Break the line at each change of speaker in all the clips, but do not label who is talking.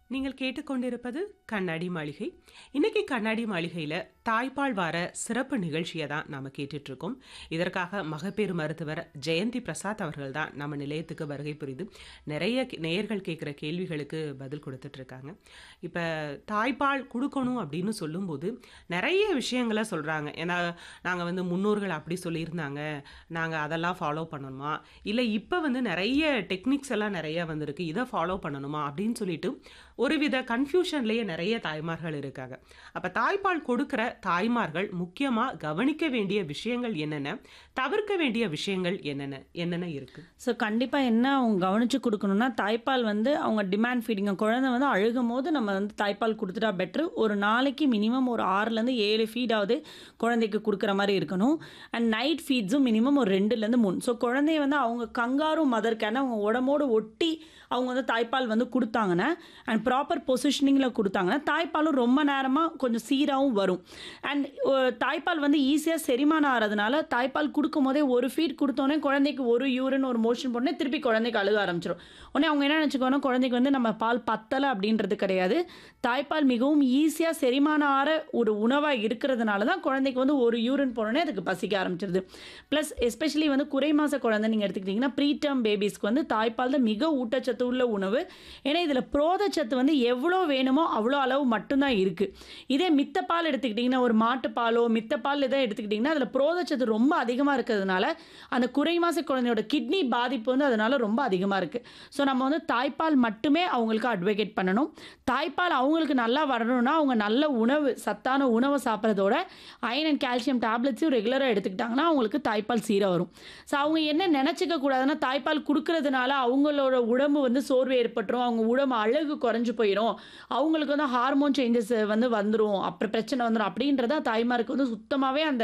நீங்கள் கேட்டுக்கொண்டிருப்பது கண்ணாடி மாளிகை இன்னைக்கு கண்ணாடி மாளிகையில் தாய்ப்பால் வார சிறப்பு நிகழ்ச்சியை தான் நாம் கேட்டுட்ருக்கோம் இதற்காக மகப்பேறு மருத்துவர் ஜெயந்தி பிரசாத் அவர்கள் தான் நம்ம நிலையத்துக்கு வருகை புரிந்து நிறைய கே- நேயர்கள் கேட்குற கேள்விகளுக்கு பதில் கொடுத்துட்ருக்காங்க இப்போ தாய்ப்பால் கொடுக்கணும் அப்படின்னு சொல்லும்போது நிறைய விஷயங்களை சொல்கிறாங்க ஏன்னா நாங்கள் வந்து முன்னோர்கள் அப்படி சொல்லியிருந்தாங்க நாங்கள் அதெல்லாம் ஃபாலோ பண்ணணுமா இல்லை இப்போ வந்து நிறைய டெக்னிக்ஸ் எல்லாம் நிறைய வந்திருக்கு இதை ஃபாலோ பண்ணணுமா அப்படின்னு சொல்லிட்டு ஒருவித கன்ஃபியூஷன்லேயே நிறைய தாய்மார்கள் இருக்காங்க அப்போ தாய்ப்பால் கொடுக்குற தாய்மார்கள் முக்கியமாக கவனிக்க வேண்டிய விஷயங்கள் என்னென்ன தவிர்க்க வேண்டிய விஷயங்கள் என்னென்ன என்னென்ன இருக்கு
ஸோ கண்டிப்பாக என்ன அவங்க கவனித்து கொடுக்கணும்னா தாய்ப்பால் வந்து அவங்க டிமாண்ட் ஃபீடிங்க குழந்தை வந்து அழுகும் போது நம்ம வந்து தாய்ப்பால் கொடுத்துட்டா பெட்ரு ஒரு நாளைக்கு மினிமம் ஒரு ஆறுலேருந்து ஏழு ஃபீடாவது குழந்தைக்கு கொடுக்குற மாதிரி இருக்கணும் அண்ட் நைட் ஃபீட்ஸும் மினிமம் ஒரு ரெண்டுலேருந்து மூணு ஸோ குழந்தைய வந்து அவங்க கங்காரும் மதர்க்கான அவங்க உடம்போடு ஒட்டி அவங்க வந்து தாய்ப்பால் வந்து கொடுத்தாங்கன்னா அண்ட் ப்ராப்பர் பொசிஷனிங்கில் கொடுத்தாங்கன்னா தாய்ப்பாலும் ரொம்ப நேரமாக கொஞ்சம் சீராகவும் வரும் அண்ட் தாய்ப்பால் வந்து ஈஸியாக செரிமானம் ஆகிறதுனால தாய்ப்பால் கொடுக்கும் போதே ஒரு ஃபீட் கொடுத்தோன்னே குழந்தைக்கு ஒரு யூரின் ஒரு மோஷன் போடனே திருப்பி குழந்தைக்கு அழுக ஆரம்பிச்சிடும் உடனே அவங்க என்ன நினச்சிக்கோன்னா குழந்தைக்கு வந்து நம்ம பால் பத்தலை அப்படின்றது கிடையாது தாய்ப்பால் மிகவும் ஈஸியாக செரிமானம் ஆற ஒரு உணவாக இருக்கிறதுனால தான் குழந்தைக்கு வந்து ஒரு யூரின் போனோடனே அதுக்கு பசிக்க ஆரம்பிச்சிருது ப்ளஸ் எஸ்பெஷலி வந்து குறை மாத குழந்தை நீங்கள் எடுத்துக்கிட்டிங்கன்னா ப்ரீ டேர்ம் பேபிஸ்க்கு வந்து தாய்ப்பால் தான் மிக ஊட்டச்சத்து உள்ள உணவு ஏன்னா இதில் புரோதச்சத்து வந்து எவ்வளோ வேணுமோ அவ்வளோ அளவு மட்டும்தான் இருக்குது இதே மித்த பால் எடுத்துக்கிட்டிங்கன்னா ஒரு மாட்டு பாலோ மித்த பால் இதை எடுத்துக்கிட்டிங்கன்னா அதில் புரோதச்சத்து ரொம்ப அதிகமாக இருக்கிறதுனால அந்த குறை மாத குழந்தையோட கிட்னி பாதிப்பு வந்து அதனால ரொம்ப அதிகமாக இருக்குது ஸோ நம்ம வந்து தாய்ப்பால் மட்டுமே அவங்களுக்கு அட்வொகேட் பண்ணணும் தாய்ப்பால் அவங்களுக்கு நல்லா வரணும்னா அவங்க நல்ல உணவு சத்தான உணவை சாப்பிட்றதோட அயன் அண்ட் கால்சியம் டேப்லெட்ஸும் ரெகுலராக எடுத்துக்கிட்டாங்கன்னா அவங்களுக்கு தாய்ப்பால் சீராக வரும் ஸோ அவங்க என்ன நினச்சிக்க கூடாதுன்னா தாய்ப்பால் கொடுக்கறதுனால அவங்களோட உடம்பு வந்து சோர்வு ஏற்பட்டுரும் அவங்க உடம்பு அழகு குறைஞ்சு போயிடும் அவங்களுக்கு வந்து ஹார்மோன் சேஞ்சஸ் வந்து வந்துடும் அப்புறம் பிரச்சனை வந்துடும் அப்படின்றத தாய்மாருக்கு வந்து சுத்தமாகவே அந்த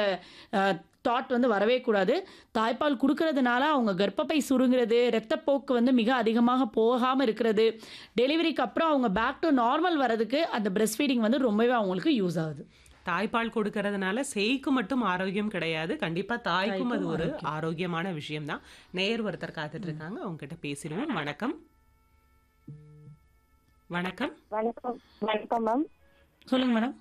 தாட் வந்து வரவே கூடாது தாய்ப்பால் கொடுக்கறதுனால அவங்க கர்ப்பப்பை சுருங்குறது இரத்தப்போக்கு வந்து மிக அதிகமாக போகாமல் இருக்கிறது டெலிவரிக்கு அப்புறம் அவங்க பேக் டு நார்மல் வரதுக்கு அந்த பிரஸ்ட் ஃபீடிங் வந்து ரொம்பவே அவங்களுக்கு யூஸ் ஆகுது
தாய்ப்பால் கொடுக்கறதுனால சேய்க்கு மட்டும் ஆரோக்கியம் கிடையாது கண்டிப்பா தாய்க்கும் அது ஒரு ஆரோக்கியமான விஷயம்தான் நேயர் ஒருத்தர் காத்துட்டு இருக்காங்க அவங்க கிட்ட பேசிடுவோம் வணக்கம் வணக்கம்
வணக்கம் வணக்கம் மேம்
சொல்லுங்க மேடம்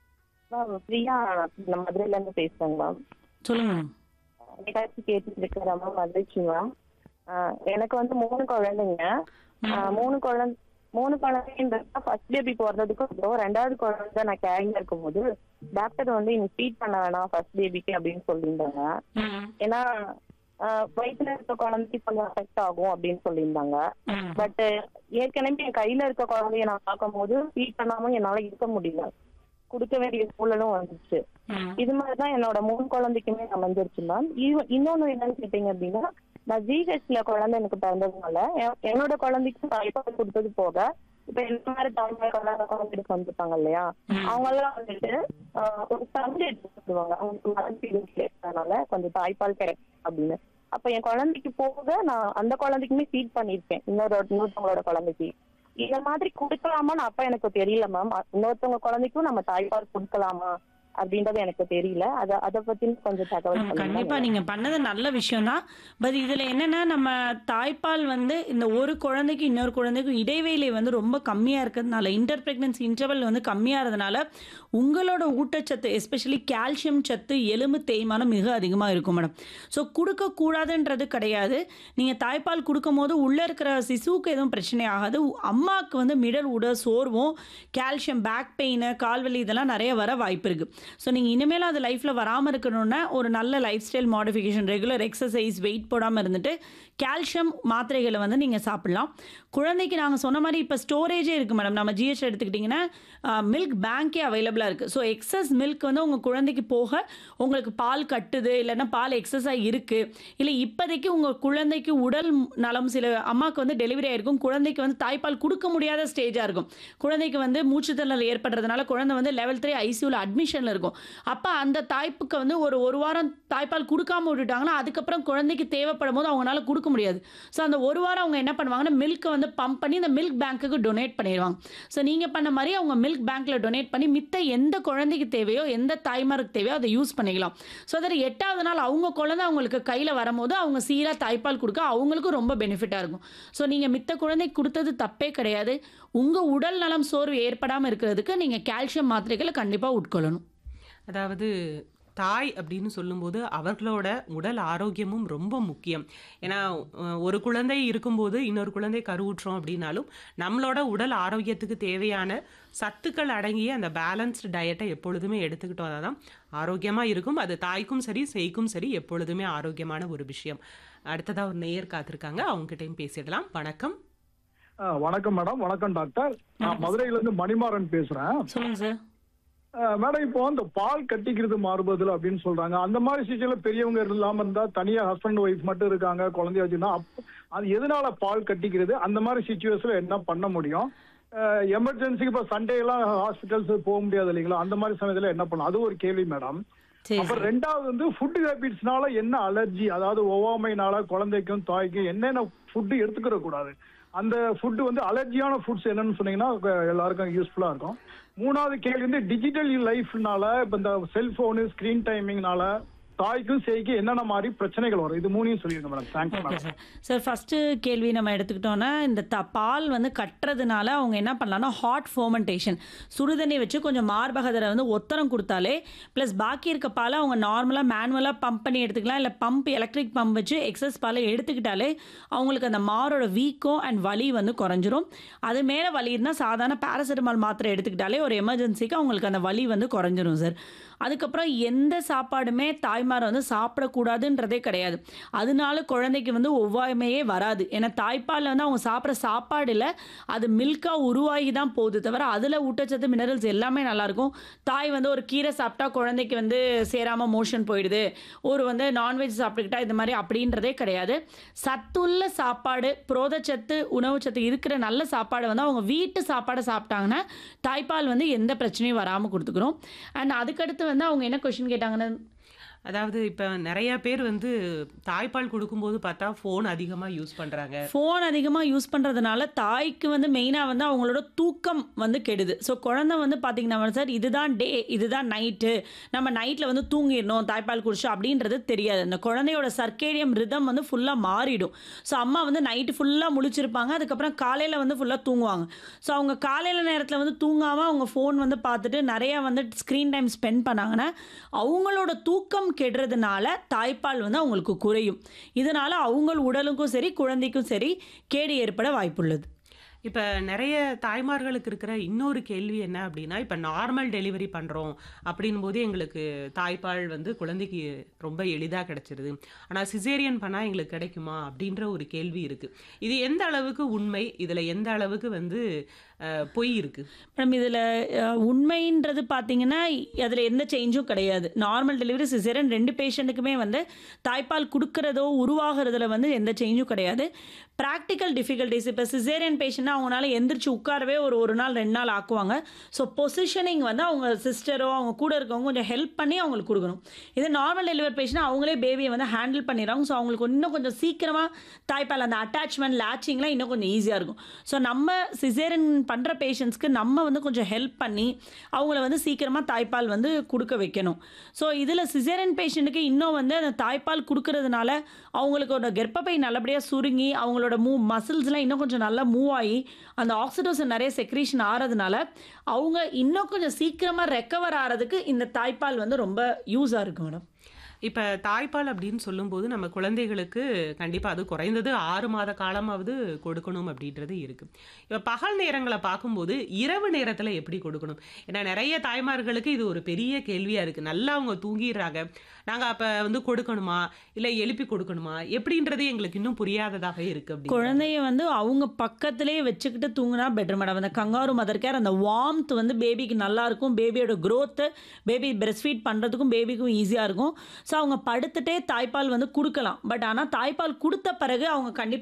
மேம் பிரியா நான் மதுரையில இருந்து பேசுறேங்க மேம்
சொல்லுங்க மேடம்
நிகழ்ச்சி கேட்டுட்டு இருக்கிறேன் மேம் மகிழ்ச்சி மேம் ஆஹ் எனக்கு வந்து மூணு குழந்தைங்க ஆஹ் மூணு குழந்தை மூணு குழந்தைன்றப்ப ஃபர்ஸ்ட் பேபி பிறந்ததுக்கு அப்புறம் ரெண்டாவது குழந்தை நான் கேரிங்ல இருக்கும்போது டாக்டர் வந்து இன்னும் ஃபீட் பண்ண வேணாம் ஃபர்ஸ்ட் பேபிக்கு அப்படின்னு சொல்லியிருந்தாங்க ஏன்னா ஆஹ் வயித்துல இருக்க குழந்தைக்கு கொஞ்சம் அஃபெக்ட் ஆகும் அப்படின்னு சொல்லியிருந்தாங்க பட் ஏற்கனவே என் கையில இருக்க குழந்தைய நான் பார்க்கும்போது ஃபீட் பண்ணாம என்னால இருக்க முடியல கொடுக்க வேண்டிய சூழலும் வந்துச்சு இது மாதிரிதான் என்னோட மூணு குழந்தைக்குமே அமைஞ்சிருச்சு மேம் இன்னொன்னு என்னன்னு கேட்டீங்க அப்படின்னா நான் ஜிஹெச்ல குழந்தை எனக்கு பிறந்ததுனால என்- என்னோட குழந்தைக்கும் தாய்ப்பால் கொடுத்தது போக இப்ப என்ன மாதிரி தாய்மார் கல்யாண குழந்தைக்கு வந்துட்டாங்க இல்லையா அவங்க எல்லாம் வந்துட்டு ஆஹ், ஒரு சங்கு எடுத்துக்குவாங்க அவங்களுக்கு மரபு கேட்டதுனால கொஞ்சம் தாய்ப்பால் கிடைக்கும் அப்படின்னு அப்ப என் குழந்தைக்கு போக நான் அந்த குழந்தைக்குமே ஃபீட் பண்ணிருக்கேன் இன்னொரு இன்னொருத்தவங்களோட குழந்தைக்கு இந்த மாதிரி கொடுக்கலாமான்னு அப்ப எனக்கு தெரியல மேம் இன்னொருத்தவங்க குழந்தைக்கும் நம்ம தாய்ப்பால் கொடுக்கலாமா அப்படின்றது எனக்கு தெரியல அத அத பத்தி கொஞ்சம் தகவல்
ஆமா, கண்டிப்பா
சொல்லுங்க
நீங்க பண்ணது நல்ல விஷயம்தான் பட் இதுல என்னன்னா நம்ம தாய்ப்பால் வந்து இந்த ஒரு குழந்தைக்கு இன்னொரு குழந்தைக்கும் இடைவேளை வந்து ரொம்ப கம்மியா இருக்கிறதுனால இன்டர் பிரெக்னன்சி இன்டர்வல் வந்து கம்மியா இருந்தனால உங்களோட ஊட்டச்சத்து எஸ்பெஷலி கால்சியம் சத்து எலும்பு தேய்மானம் மிக அதிகமாக இருக்கும் மேடம் ஸோ கொடுக்கக்கூடாதுன்றது கிடையாது நீங்கள் தாய்ப்பால் கொடுக்கும் போது உள்ளே இருக்கிற சிசுவுக்கு எதுவும் பிரச்சனை ஆகாது அம்மாவுக்கு வந்து மிடல் உட சோர்வும் கால்சியம் பேக் பெயின் கால்வலி இதெல்லாம் நிறைய வர வாய்ப்பு இருக்குது ஸோ நீங்கள் இனிமேல் அது லைஃப்பில் வராமல் இருக்கணும்னா ஒரு நல்ல lifestyle modification regular exercise weight போடாமல் இருந்துட்டு கால்சியம் மாத்திரைகளை வந்து நீங்கள் சாப்பிடலாம் குழந்தைக்கு நாங்கள் சொன்ன மாதிரி இப்போ ஸ்டோரேஜே இருக்குது மேடம் நம்ம ஜிஹெச் எடுத்துக்கிட்டிங்கன்னா மில்க் பேங்க்கே அவைலபிளாக இருக்குது ஸோ எக்ஸஸ் மில்க் வந்து உங்கள் குழந்தைக்கு போக உங்களுக்கு பால் கட்டுது இல்லைன்னா பால் எக்ஸஸாக இருக்குது இல்லை இப்போதைக்கு உங்கள் குழந்தைக்கு உடல் நலம் சில அம்மாவுக்கு வந்து டெலிவரி ஆயிருக்கும் குழந்தைக்கு வந்து தாய்ப்பால் கொடுக்க முடியாத ஸ்டேஜாக இருக்கும் குழந்தைக்கு வந்து மூச்சுத்திணறல் ஏற்படுறதுனால குழந்தை வந்து லெவல் த்ரீ ஐசியூவில் அட்மிஷனில் இருக்கும் இருக்கும் அப்போ அந்த தாய்ப்புக்கு வந்து ஒரு ஒரு வாரம் தாய்ப்பால் கொடுக்காம விட்டுட்டாங்கன்னா அதுக்கப்புறம் குழந்தைக்கு தேவைப்படும் போது அவங்களால கொடுக்க முடியாது ஸோ அந்த ஒரு வாரம் அவங்க என்ன பண்ணுவாங்கன்னா மில்க்கை வந்து பம்ப் பண்ணி இந்த மில்க் பேங்க்குக்கு டொனேட் பண்ணிடுவாங்க ஸோ நீங்கள் பண்ண மாதிரி அவங்க மில்க் பேங்க்கில் டொனேட் பண்ணி மித்த எந்த குழந்தைக்கு தேவையோ எந்த தாய்மாருக்கு தேவையோ அதை யூஸ் பண்ணிக்கலாம் ஸோ அதில் எட்டாவது நாள் அவங்க குழந்தை அவங்களுக்கு கையில் வரும்போது அவங்க சீராக தாய்ப்பால் கொடுக்க அவங்களுக்கும் ரொம்ப பெனிஃபிட்டாக இருக்கும் ஸோ நீங்கள் மித்த குழந்தைக்கு கொடுத்தது தப்பே கிடையாது உங்கள் உடல் நலம் சோர்வு ஏற்படாமல் இருக்கிறதுக்கு நீங்கள் கால்சியம் மாத்திரைகளை கண்டிப்பாக உட்கொள்ளணும்
அதாவது தாய் அப்படின்னு சொல்லும்போது அவர்களோட உடல் ஆரோக்கியமும் ரொம்ப முக்கியம் ஏன்னா அஹ், ஒரு குழந்தை இருக்கும்போது இன்னொரு குழந்தை கருவுற்றோம் அப்படின்னாலும் நம்மளோட உடல் ஆரோக்கியத்துக்கு தேவையான சத்துக்கள் அடங்கிய அந்த பேலன்ஸ்டு டயட்டை எப்பொழுதுமே எடுத்துக்கிட்டோம் தான் ஆரோக்கியமாக இருக்கும் அது தாய்க்கும் சரி சேய்க்கும் சரி எப்பொழுதுமே ஆரோக்கியமான ஒரு விஷயம் அடுத்ததாக ஒரு நேயர் காத்திருக்காங்க அவங்ககிட்டயும் பேசிடலாம் வணக்கம்
ஆ, வணக்கம் மேடம் வணக்கம் டாக்டர் நான் மதுரையில இருந்து மணிமாறன் பேசுறேன்
சொல்லுங்கள் சார்
ஆ, மேடம் இப்போ அந்த பால் கட்டிக்கிறது மாறுபதில் அப்படின்னு சொல்றாங்க அந்த மாதிரி சிச்சுல பெரியவங்க இல்லாம இருந்தா தனியா ஹஸ்பண்ட் ஒய்ஃப் மட்டும் இருக்காங்க குழந்தைய வச்சுன்னா அப்ப- அது எதனால பால் கட்டிக்கிறது அந்த மாதிரி சுச்சுவேஷன்ல என்ன பண்ண முடியும் எமர்ஜென்சிக்கு இப்போ சண்டே எல்லாம் ஹாஸ்பிட்டல்ஸ் போக முடியாது இல்லைங்களா அந்த மாதிரி சமயத்துல என்ன பண்ணலாம் அது ஒரு கேள்வி மேடம்
சரி
அப்புறம் ரெண்டாவது வந்து ஃபுட் ஹேபிட்ஸ்னால என்ன அலர்ஜி அதாவது ஒவ்வாமைனால குழந்தைக்கும் தாய்க்கும் என்னென்ன ஃபுட் எடுத்துக்கிற கூடாது அந்த ஃபுட் வந்து அலர்ஜியான ஃபுட்ஸ் என்னன்னு சொன்னீங்கன்னா அஹ், எல்லாருக்கும் யூஸ்ஃபுல்லா இருக்கும் மூணாவது கேள்வி வந்து டிஜிட்டல் லைஃப்னால இப்போ இந்த செல்போனு ஸ்கிரீன் டைமிங்னால தாய்க்கும் சேய்க்கும் என்னென்ன மாதிரி பிரச்சனைகள் வரும் இது மூணையும் சொல்லிருங்க madam thanks
okay
madam
sir sir first கேள்வி நம்ம எடுத்துக்கிட்டோன்னா இந்த த பால் வந்து கட்டுறதுனால அவங்க என்ன பண்ணலாம்னா ஹாட் ஃபோமெண்டேஷன் சுடுதண்ணி வச்சு கொஞ்சம் மார்பகதரை வந்து ஒத்தரம் கொடுத்தாலே ப்ளஸ் பாக்கி இருக்க பாலை அவங்க நார்மலாக மேனுவலாக பம்ப் பண்ணி எடுத்துக்கலாம் இல்லை பம்ப் எலக்ட்ரிக் பம்ப் வச்சு எக்ஸஸ் பாலை எடுத்துக்கிட்டாலே அவங்களுக்கு அந்த மாரோட வீக்கம் அண்ட் வலி வந்து குறைஞ்சிரும் அது மேலே வலி இருந்தால் சாதாரண பேராசிட்டமால் மாத்திரை எடுத்துக்கிட்டாலே ஒரு எமர்ஜென்சிக்கு அவங்களுக்கு அந்த வலி வந்து குறைஞ்சிரும் சார் அதுக்கப்புறம் எந்த சாப்பாடுமே தாய்மார் வந்து சாப்பிடக்கூடாதுன்றதே கிடையாது அதனால குழந்தைக்கு வந்து ஒவ்வாமையே வராது ஏன்னா தாய்ப்பாலில் வந்து அவங்க சாப்பிட்ற சாப்பாடு இல்லை அது மில்காக உருவாகி தான் போகுது தவிர அதில் ஊட்டச்சத்து மினரல்ஸ் எல்லாமே நல்லாயிருக்கும் தாய் வந்து ஒரு கீரை சாப்பிட்டா குழந்தைக்கு வந்து சேராமல் மோஷன் போயிடுது ஒரு வந்து நான்வெஜ் சாப்பிட்டுக்கிட்டா இந்த மாதிரி அப்படின்றதே கிடையாது சத்துள்ள சாப்பாடு புரோதச்சத்து உணவுச்சத்து இருக்கிற நல்ல சாப்பாடு வந்து அவங்க வீட்டு சாப்பாடை சாப்பிட்டாங்கன்னா தாய்ப்பால் வந்து எந்த பிரச்சனையும் வராமல் கொடுத்துக்கிறோம் அண்ட் அதுக்கடுத்து வந்து அவங்க என்ன கொஷின் கேட்டாங்கன்னா
அதாவது இப்போ நிறைய பேர் வந்து தாய்ப்பால் கொடுக்கும்போது பார்த்தா ஃபோன் அதிகமாக யூஸ் பண்ணுறாங்க
ஃபோன் அதிகமாக யூஸ் பண்ணுறதுனால தாய்க்கு வந்து மெயினாக வந்து அவங்களோட தூக்கம் வந்து கெடுது ஸோ குழந்தை வந்து பார்த்தீங்கன்னா சார் இதுதான் டே இதுதான் நைட்டு நம்ம நைட்டில் வந்து தூங்கிடணும் தாய்ப்பால் குடிச்சோம் அப்படின்றது தெரியாது அந்த குழந்தையோட சர்க்கேடியம் ரிதம் வந்து ஃபுல்லாக மாறிடும் ஸோ அம்மா வந்து நைட்டு ஃபுல்லாக முழிச்சிருப்பாங்க அதுக்கப்புறம் காலையில் வந்து ஃபுல்லாக தூங்குவாங்க ஸோ அவங்க காலையில் நேரத்தில் வந்து தூங்காமல் அவங்க ஃபோன் வந்து பார்த்துட்டு நிறையா வந்து ஸ்க்ரீன் டைம் ஸ்பெண்ட் பண்ணாங்கன்னா அவங்களோட தூக்கம் கெடுறதுனால தாய்ப்பால் வந்து அவங்களுக்கு குறையும் இதனால் அவங்க உடலுக்கும் சரி குழந்தைக்கும் சரி கேடு ஏற்பட வாய்ப்புள்ளது
இப்போ நிறைய தாய்மார்களுக்கு இருக்கிற இன்னொரு கேள்வி என்ன அப்படின்னா இப்போ நார்மல் டெலிவரி பண்ணுறோம் அப்படின் போது எங்களுக்கு தாய்ப்பால் வந்து குழந்தைக்கு ரொம்ப எளிதாக கிடைச்சிருது ஆனால் சிசேரியன் பண்ணால் எங்களுக்கு கிடைக்குமா அப்படின்ற ஒரு கேள்வி இருக்குது இது எந்த அளவுக்கு உண்மை இதில் எந்த அளவுக்கு வந்து அஹ், பொய் இருக்குது
மேடம் இதில் உண்மைன்றது பார்த்தீங்கன்னா அதில் எந்த சேஞ்சும் கிடையாது நார்மல் டெலிவரி சிசேரியன் ரெண்டு பேஷண்ட்டுக்குமே வந்து தாய்ப்பால் கொடுக்கறதோ உருவாகிறதுல வந்து எந்த சேஞ்சும் கிடையாது ப்ராக்டிக்கல் டிஃபிகல்ட்டிஸ் இப்போ சிசேரியன் பேஷண்ட்னா அவங்களால எந்திரிச்சு உட்காரவே ஒரு ஒரு நாள் ரெண்டு நாள் ஆக்குவாங்க ஸோ பொசிஷனிங் வந்து அவங்க சிஸ்டரோ அவங்க கூட இருக்கவங்க கொஞ்சம் ஹெல்ப் பண்ணி அவங்களுக்கு கொடுக்கணும் இது நார்மல் டெலிவரி பேஷண்ட் அவங்களே பேபியை வந்து ஹேண்டில் பண்ணிடுறாங்க ஸோ அவங்களுக்கு இன்னும் கொஞ்சம் சீக்கிரமாக தாய்ப்பால் அந்த அட்டாச்மெண்ட் லேச்சிங்லாம் இன்னும் கொஞ்சம் ஈஸியாக இருக்கும் ஸோ நம்ம சிசேரியன் பண்ணுற பேஷண்ட்ஸ்க்கு நம்ம வந்து கொஞ்சம் ஹெல்ப் பண்ணி அவங்கள வந்து சீக்கிரமாக தாய்ப்பால் வந்து கொடுக்க வைக்கணும் ஸோ இதில் சிசேரியன் பேஷண்ட்டுக்கு இன்னும் வந்து அந்த தாய்ப்பால் கொடுக்கறதுனால அவங்களுக்கோட கர்ப்பப்பை நல்லபடியாக சுருங்கி அவங்களோட மூ மசில்ஸ்லாம் இன்னும் கொஞ்சம் நல்லா மூவ் ஆகி அந்த ஆக்சிடோசன் நிறைய செக்ரீஷன் ஆகிறதுனால அவங்க இன்னும் கொஞ்சம் சீக்கிரமாக ரெக்கவர் ஆகிறதுக்கு இந்த தாய்ப்பால் வந்து ரொம்ப யூஸாக இருக்கு மேடம்
இப்போ தாய்ப்பால் அப்படின்னு சொல்லும்போது நம்ம குழந்தைகளுக்கு கண்டிப்பாக அது குறைந்தது ஆறு மாத காலமாவது கொடுக்கணும் அப்படின்றது இருக்குது இப்போ பகல் நேரங்களை பார்க்கும்போது இரவு நேரத்தில் எப்படி கொடுக்கணும் ஏன்னா நிறைய தாய்மார்களுக்கு இது ஒரு பெரிய கேள்வியாக இருக்குது நல்லா அவங்க தூங்கிடுறாங்க நாங்கள் அப்போ வந்து கொடுக்கணுமா இல்லை எழுப்பி கொடுக்கணுமா எப்படின்றது எங்களுக்கு இன்னும் புரியாததாக இருக்குது அப்படி
குழந்தைய வந்து அவங்க பக்கத்திலே வச்சுக்கிட்டு தூங்கினா பெட்டர் மேடம் அந்த கங்காரு மதர் கேர் அந்த வார்ம்த் வந்து பேபிக்கு நல்லா இருக்கும் பேபியோட growth பேபி பிரஸ்ட் ஃபீட் பண்ணுறதுக்கும் பேபிக்கும் ஈஸியாக இருக்கும் ஸோ அவங்க படுத்துட்டே தாய்ப்பால் வந்து கொடுக்கலாம் பட் ஆனால் தாய்ப்பால் கொடுத்த பிறகு அவங்க கண்டிப்பாக